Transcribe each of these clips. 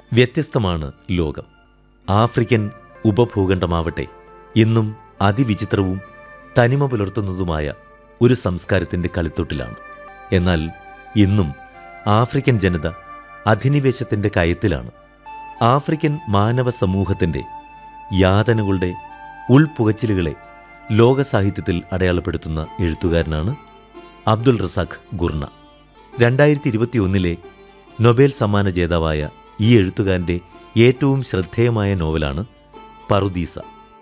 വ്യത്യസ്തമാണ് ലോകം ആഫ്രിക്കൻ ഉപഭൂഖണ്ഡമാവട്ടെ ഇന്നും അതിവിചിത്രവും തനിമ പുലർത്തുന്നതുമായ ഒരു സംസ്കാരത്തിൻ്റെ കളിത്തൊട്ടിലാണ് എന്നാൽ ഇന്നും ആഫ്രിക്കൻ ജനത അധിനിവേശത്തിൻ്റെ കയത്തിലാണ് ആഫ്രിക്കൻ മാനവ സമൂഹത്തിൻ്റെ യാതനകളുടെ ഉൾപുകച്ചിലുകളെ ലോകസാഹിത്യത്തിൽ അടയാളപ്പെടുത്തുന്ന എഴുത്തുകാരനാണ് അബ്ദുൾ റസാഖ് ഗുർണ രണ്ടായിരത്തി ഇരുപത്തിയൊന്നിലെ നൊബേൽ സമ്മാന ജേതാവായ ഈ എഴുത്തുകാരൻ്റെ ഏറ്റവും ശ്രദ്ധേയമായ നോവലാണ് പറുദീസ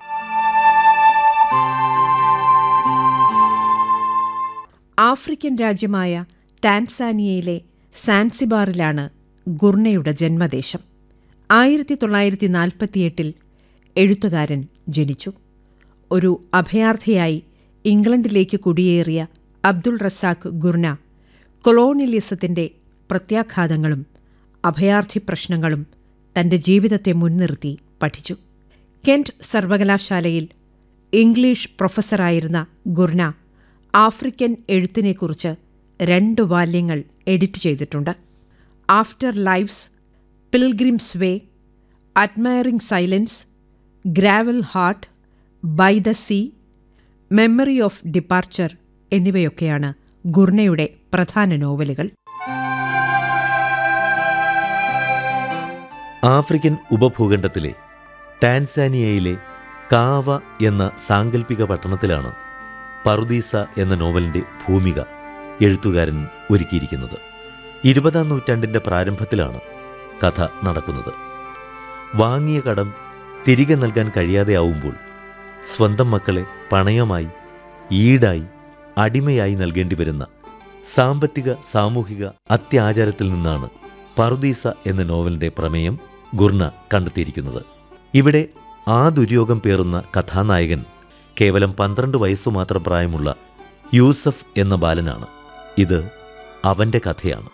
ആഫ്രിക്കൻ രാജ്യമായ ടാൻസാനിയയിലെ സാൻസിബാറിലാണ് ഗുർണയുടെ ജന്മദേശം ആയിരത്തി തൊള്ളായിരത്തി നാൽപ്പത്തിയെട്ടിൽ എഴുത്തുകാരൻ ജനിച്ചു ഒരു അഭയാർത്ഥിയായി ഇംഗ്ലണ്ടിലേക്ക് കുടിയേറിയ അബ്ദുൾ റസാഖ് ഗുർണ കൊളോണിയലിസത്തിന്റെ പ്രത്യാഘാതങ്ങളും അഭയാർത്ഥി പ്രശ്നങ്ങളും തന്റെ ജീവിതത്തെ മുൻനിർത്തി പഠിച്ചു കെന്റ് സർവകലാശാലയിൽ ഇംഗ്ലീഷ് പ്രൊഫസറായിരുന്ന ഗുർണ ആഫ്രിക്കൻ എഴുത്തിനെക്കുറിച്ച് രണ്ട് വാല്യങ്ങൾ എഡിറ്റ് ചെയ്തിട്ടുണ്ട് Afterlives pilgrims way admiring silence gravel heart by the sea memory of departure എന്നിവയൊക്കെയാണ് ഗുർണയുടെ പ്രധാന നോവലുകൾ ആഫ്രിക്കൻ ഉപഭൂഖണ്ഡത്തിലെ ടാൻസാനിയയിലെ കാവ എന്ന സാങ്കല്പിക പട്ടണത്തിലാണ് പറുദീസ എന്ന നോവലിൻ്റെ ഭൂമിക എഴുത്തുകാരൻ ഒരുക്കിയിരിക്കുന്നത് ഇരുപതാം നൂറ്റാണ്ടിൻ്റെ പ്രാരംഭത്തിലാണ് കഥ നടക്കുന്നത് വാങ്ങിയ കടം തിരികെ നൽകാൻ കഴിയാതെയാവുമ്പോൾ സ്വന്തം മക്കളെ പണയമായി ഈടായി അടിമയായി നൽകേണ്ടി വരുന്ന സാമ്പത്തിക സാമൂഹിക അത്യാചാരത്തിൽ നിന്നാണ് പറുദീസ എന്ന നോവലിൻ്റെ പ്രമേയം ഗുർണ കണ്ടെത്തിയിരിക്കുന്നത് ഇവിടെ ആ ദുര്യോഗം പേറുന്ന കഥാനായകൻ കേവലം പന്ത്രണ്ട് വയസ്സു മാത്രം പ്രായമുള്ള യൂസഫ് എന്ന ബാലനാണ് ഇത് അവൻ്റെ കഥയാണ്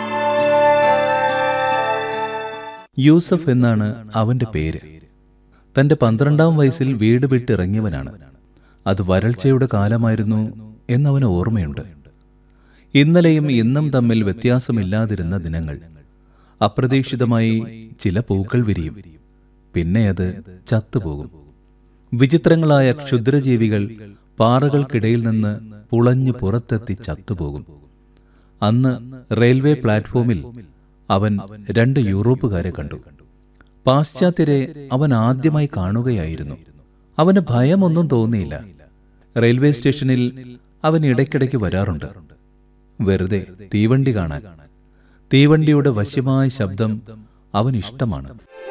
യൂസഫ് എന്നാണ് അവന്റെ പേര് തന്റെ പന്ത്രണ്ടാം വയസ്സിൽ വീട് വിട്ടിറങ്ങിയവനാണ് അത് വരൾച്ചയുടെ കാലമായിരുന്നു എന്നവന് ഓർമ്മയുണ്ട് ഇന്നലെയും ഇന്നും തമ്മിൽ വ്യത്യാസമില്ലാതിരുന്ന ദിനങ്ങൾ അപ്രതീക്ഷിതമായി ചില പൂക്കൾ വിരിയും പിന്നെ അത് ചത്തുപോകും വിചിത്രങ്ങളായ ക്ഷുദ്രജീവികൾ പാറകൾക്കിടയിൽ നിന്ന് പുളഞ്ഞു പുറത്തെത്തി ചത്തുപോകും അന്ന് റെയിൽവേ പ്ലാറ്റ്ഫോമിൽ അവൻ രണ്ട് യൂറോപ്പുകാരെ കണ്ടു പാശ്ചാത്യരെ അവൻ ആദ്യമായി കാണുകയായിരുന്നു അവന് ഭയമൊന്നും തോന്നിയില്ല റെയിൽവേ സ്റ്റേഷനിൽ അവൻ ഇടയ്ക്കിടയ്ക്ക് വരാറുണ്ട് വെറുതെ തീവണ്ടി കാണാൻ തീവണ്ടിയുടെ വശ്യമായ ശബ്ദം അവൻ ഇഷ്ടമാണ്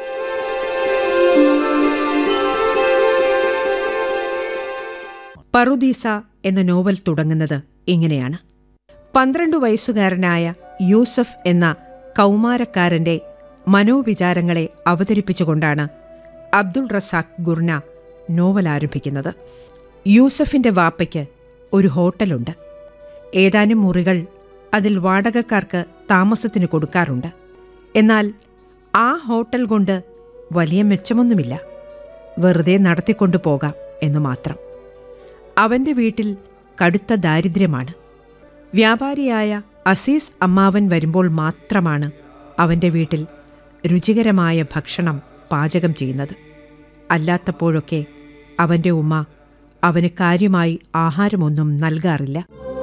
പറുദീസ എന്ന നോവൽ തുടങ്ങുന്നത് ഇങ്ങനെയാണ് പന്ത്രണ്ട് വയസ്സുകാരനായ യൂസഫ് എന്ന കൗമാരക്കാരന്റെ മനോവിചാരങ്ങളെ അവതരിപ്പിച്ചുകൊണ്ടാണ് അബ്ദുൾ റസാഖ് ഗുർണ നോവൽ ആരംഭിക്കുന്നത് യൂസഫിന്റെ വാപ്പയ്ക്ക് ഒരു ഹോട്ടലുണ്ട് ഏതാനും മുറികൾ അതിൽ വാടകക്കാർക്ക് താമസത്തിന് കൊടുക്കാറുണ്ട് എന്നാൽ ആ ഹോട്ടൽ കൊണ്ട് വലിയ മെച്ചമൊന്നുമില്ല വെറുതെ നടത്തിക്കൊണ്ടു പോകാം എന്നു മാത്രം അവന്റെ വീട്ടിൽ കടുത്ത ദാരിദ്ര്യമാണ് വ്യാപാരിയായ അസീസ് അമ്മാവൻ വരുമ്പോൾ മാത്രമാണ് അവന്റെ വീട്ടിൽ രുചികരമായ ഭക്ഷണം പാചകം ചെയ്യുന്നത് അല്ലാത്തപ്പോഴൊക്കെ അവന്റെ ഉമ്മ അവന് കാര്യമായി ആഹാരമൊന്നും നൽകാറില്ല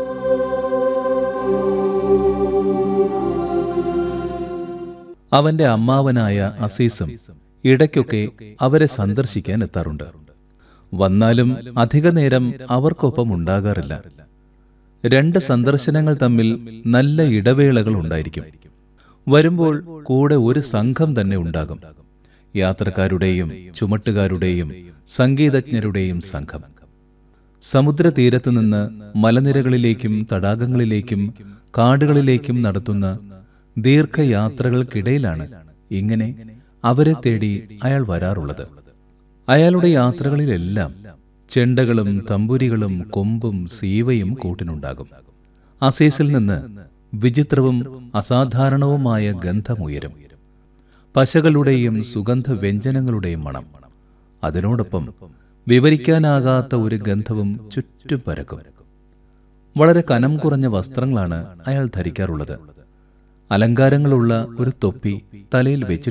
അവന്റെ അമ്മാവനായ അസീസും ഇടയ്ക്കൊക്കെ അവരെ സന്ദർശിക്കാൻ എത്താറുണ്ട് വന്നാലും അധിക നേരം അവർക്കൊപ്പം ഉണ്ടാകാറില്ല രണ്ട് സന്ദർശനങ്ങൾ തമ്മിൽ നല്ല ഇടവേളകൾ ഉണ്ടായിരിക്കും വരുമ്പോൾ കൂടെ ഒരു സംഘം തന്നെ ഉണ്ടാകും യാത്രക്കാരുടെയും ചുമട്ടുകാരുടെയും സംഗീതജ്ഞരുടെയും സംഘം സമുദ്രതീരത്ത് നിന്ന് മലനിരകളിലേക്കും തടാകങ്ങളിലേക്കും കാടുകളിലേക്കും നടത്തുന്ന ദീർഘയാത്രകൾക്കിടയിലാണ് ഇങ്ങനെ അവരെ തേടി അയാൾ വരാറുള്ളത് അയാളുടെ യാത്രകളിലെല്ലാം ചെണ്ടകളും തമ്പുരികളും കൊമ്പും സീവയും കൂട്ടിനുണ്ടാകും അസീസിൽ നിന്ന് വിചിത്രവും അസാധാരണവുമായ ഗന്ധമുയരും പശകളുടെയും സുഗന്ധ വ്യഞ്ജനങ്ങളുടെയും മണം അതിനോടൊപ്പം വിവരിക്കാനാകാത്ത ഒരു ഗന്ധവും ചുറ്റും പരക്കും വളരെ കനം കുറഞ്ഞ വസ്ത്രങ്ങളാണ് അയാൾ ധരിക്കാറുള്ളത് അലങ്കാരങ്ങളുള്ള ഒരു തൊപ്പി തലയിൽ വെച്ച്